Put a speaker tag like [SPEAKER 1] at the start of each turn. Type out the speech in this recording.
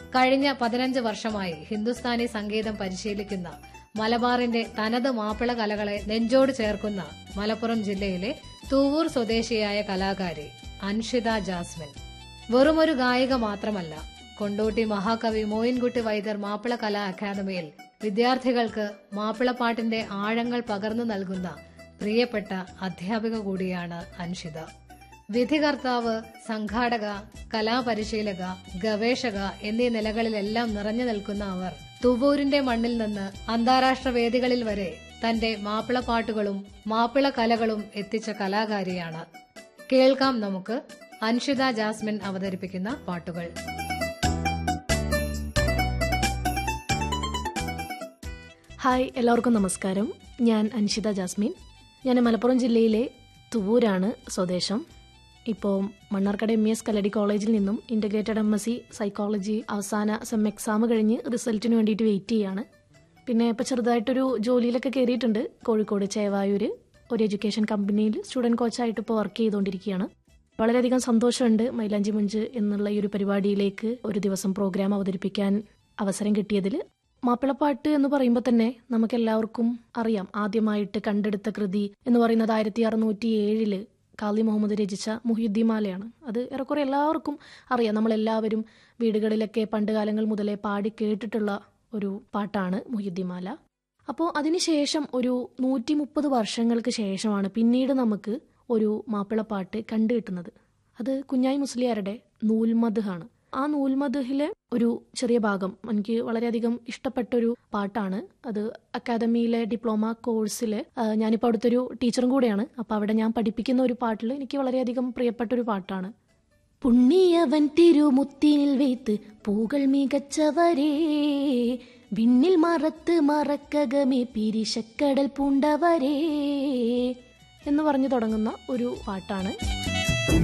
[SPEAKER 1] കഴിഞ്ഞ പതിനഞ്ച് വർഷമായി ഹിന്ദുസ്ഥാനി സംഗീതം പരിശീലിക്കുന്ന മലബാറിന്റെ തനത് മാപ്പിള കലകളെ നെഞ്ചോട് ചേർക്കുന്ന മലപ്പുറം ജില്ലയിലെ തൂവൂർ സ്വദേശിയായ കലാകാരി അൻഷിത ജാസ്മിൻ വെറുമൊരു ഗായിക മാത്രമല്ല കൊണ്ടോട്ടി മഹാകവി മോയിൻകുട്ടി വൈദ്യർ മാപ്പിള കലാ അക്കാദമിയിൽ വിദ്യാർത്ഥികൾക്ക് മാപ്പിളപ്പാട്ടിന്റെ ആഴങ്ങൾ പകർന്നു നൽകുന്ന പ്രിയപ്പെട്ട അധ്യാപിക കൂടിയാണ് അൻഷിത വിധികർത്താവ് സംഘാടക കലാപരിശീലക ഗവേഷക എന്നീ നിലകളിലെല്ലാം നിറഞ്ഞു നിൽക്കുന്ന അവർ തുവൂരിന്റെ മണ്ണിൽ നിന്ന് അന്താരാഷ്ട്ര വേദികളിൽ വരെ തന്റെ മാപ്പിളപ്പാട്ടുകളും മാപ്പിള കലകളും എത്തിച്ച കലാകാരിയാണ് കേൾക്കാം നമുക്ക് അൻഷിത ജാസ്മിൻ അവതരിപ്പിക്കുന്ന പാട്ടുകൾ
[SPEAKER 2] ഹായ് എല്ലാവർക്കും നമസ്കാരം ഞാൻ അൻഷിത ജാസ്മിൻ ഞാൻ മലപ്പുറം ജില്ലയിലെ തുവൂരാണ് സ്വദേശം ഇപ്പോൾ മണ്ണാർക്കാട് എം എസ് കല്ലടി കോളേജിൽ നിന്നും integrated M S C psychology അവസാന സെം എക്സാം കഴിഞ്ഞ് റിസൾട്ടിന് വേണ്ടിയിട്ട് വെയിറ്റ് ചെയ്യാണ് പിന്നെ ഇപ്പോൾ ചെറുതായിട്ടൊരു ജോലിയിലൊക്കെ കയറിയിട്ടുണ്ട് കോഴിക്കോട് ചേവായൂർ ഒരു എഡ്യൂക്കേഷൻ കമ്പനിയിൽ സ്റ്റുഡൻറ് കോച്ചായിട്ട് ഇപ്പോൾ വർക്ക് ചെയ്തുകൊണ്ടിരിക്കുകയാണ് വളരെയധികം സന്തോഷമുണ്ട് മൈലാഞ്ചി മുഞ്ച് എന്നുള്ള ഈ ഒരു പരിപാടിയിലേക്ക് ഒരു ദിവസം പ്രോഗ്രാം അവതരിപ്പിക്കാൻ അവസരം കിട്ടിയതിൽ മാപ്പിളപ്പാട്ട് എന്ന് പറയുമ്പോൾ തന്നെ നമുക്ക് എല്ലാവർക്കും അറിയാം ആദ്യമായിട്ട് കണ്ടെടുത്ത കൃതി എന്ന് പറയുന്നത് ആയിരത്തി അറുന്നൂറ്റി ഏഴില് കാളി മുഹമ്മദ് രചിച്ച മുഹിദ്ദിമാലയാണ് അത് ഏറെക്കുറെ എല്ലാവർക്കും അറിയാം നമ്മളെല്ലാവരും വീടുകളിലൊക്കെ പണ്ട് കാലങ്ങൾ മുതലേ പാടി കേട്ടിട്ടുള്ള ഒരു പാട്ടാണ് മുഹിദ്ദിമാല അപ്പോൾ അതിനുശേഷം ഒരു നൂറ്റി മുപ്പത് വർഷങ്ങൾക്ക് ശേഷമാണ് പിന്നീട് നമുക്ക് ഒരു മാപ്പിളപ്പാട്ട് കണ്ടുകിട്ടുന്നത് അത് കുഞ്ഞായി മുസ്ലിയാരുടെ നൂൽമദ്ഹാണ് ആ നൂൽമദ്ഹിലെ ഒരു ചെറിയ ഭാഗം എനിക്ക് വളരെയധികം ഇഷ്ടപ്പെട്ടൊരു പാട്ടാണ് അത് അക്കാദമിയിലെ ഡിപ്ലോമ കോഴ്സിൽ ഞാനിപ്പോൾ അവിടുത്തെ ഒരു ടീച്ചറും കൂടെയാണ് അപ്പോൾ അവിടെ ഞാൻ പഠിപ്പിക്കുന്ന ഒരു പാട്ടിൽ എനിക്ക് വളരെയധികം പ്രിയപ്പെട്ട ഒരു പാട്ടാണ് പുണ്ണിയവൻ തിരുമുത്തിനിൽ വെയ്ത്ത് പൂകൾ മികച്ചവരേ വിണ്ണിൽ മറത്ത് മറക്കകമേ പിരിശക്കടൽ പൂണ്ടവരേ എന്ന് പറഞ്ഞു തുടങ്ങുന്ന ഒരു പാട്ടാണ്